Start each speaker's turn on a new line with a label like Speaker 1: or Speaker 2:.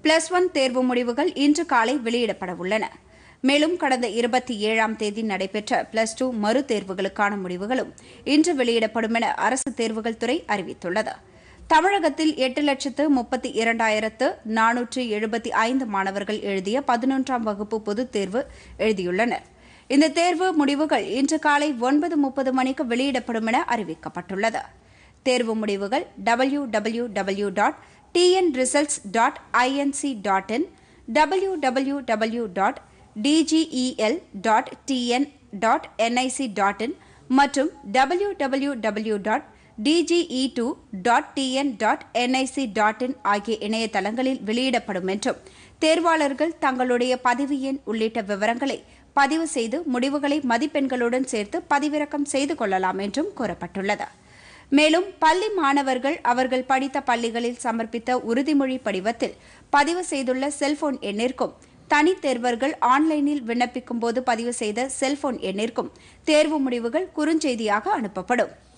Speaker 1: plus one தேர்வு முடிவுகள் இன்று காலை வெளியிடப்பட உள்ளன மேலும் கடந்த இருபத்தி ஏழாம் தேதி நடைபெற்ற பிளஸ் டூ மறு தேர்வுகளுக்கான முடிவுகளும் இன்று வெளியிடப்படும் என அரசு தேர்வுகள் துறை அறிவித்துள்ளது தமிழகத்தில் எட்டு லட்சத்து முப்பத்தி இரண்டாயிரத்து நானூற்று எழுபத்தி ஐந்து மாணவர்கள் எழுதிய பதினொன்றாம் வகுப்பு பொதுத் தேர்வு எழுதியுள்ளனர் இந்த தேர்வு முடிவுகள் இன்று காலை ஒன்பது முப்பது மணிக்கு வெளியிடப்படும் என அறிவிக்கப்பட்டுள்ளது தேர்வு முடிவுகள் W W W dot TN results dot INC dot in W W W dot DGEL dot TN dot NIC dot in மற்றும் W W W dot DGE two dot TN dot NIC dot in ஆகிய இணையதளங்களில் வெளியிடப்படும் என்றும் தேர்வாளர்கள் தங்களுடைய பதிவு எண் உள்ளிட்ட விவரங்களை பதிவு செய்து முடிவுகளை மதிப்பெண்களுடன் சேர்த்து பதிவிறக்கம் செய்து கொள்ளலாம் என்றும் கூறப்பட்டுள்ளது மேலும் பள்ளி மாணவர்கள் அவர்கள் படித்த பள்ளிகளில் சமர்ப்பித்த உறுதிமொழி படிவத்தில் பதிவு செய்துள்ள செல்போன் எண்ணிற்கும் தனித் தேர்வர்கள் ஆன்லைனில் விண்ணப்பிக்கும் போது பதிவு செய்த செல்போன் எண்ணிற்கும் தேர்வு முடிவுகள் குறுஞ்செய்தியாக அனுப்பப்படும்